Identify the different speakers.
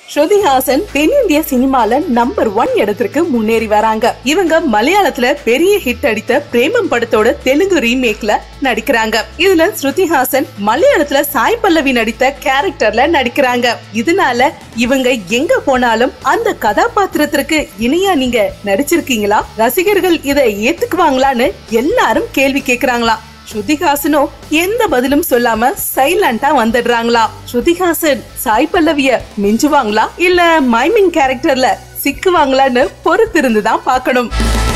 Speaker 1: ஸ்ருதிஹாசன் தென்னிந்திய சினிமால number one இடத்திற்கு முன்னேறி வராங்க இவங்க மலையாளத்துல பெரிய ஹிட் அடித்த பிரேமம் படத்தோட தெலுங்கு ரீமேக்ல நடிக்கிறாங்க இதுல ஸ்ருதிஹாசன் மலையாளத்துல சாய் பல்லவி நடித்த கேரக்டர்ல நடிக்கிறாங்க இதனால இவங்க எங்க போனாலும் அந்த கதாபாத்திரத்திற்கு இணையா நீங்க நடிச்சிருக்கீங்களா ரசிகர்கள் இதை ஏத்துக்குவாங்களான்னு எல்லாரும் கேள்வி கேக்குறாங்களா ஸ்ருதிஹாசனோ எந்த பதிலும் சொல்லாம சைலண்டா வந்துடுறாங்களா ஸ்ருதிஹாசன் சாய் பல்லவிய மிஞ்சுவாங்களா இல்ல மைமிங் கேரக்டர்ல சிக்குவாங்களான்னு பொறுத்திருந்து தான் பார்க்கணும்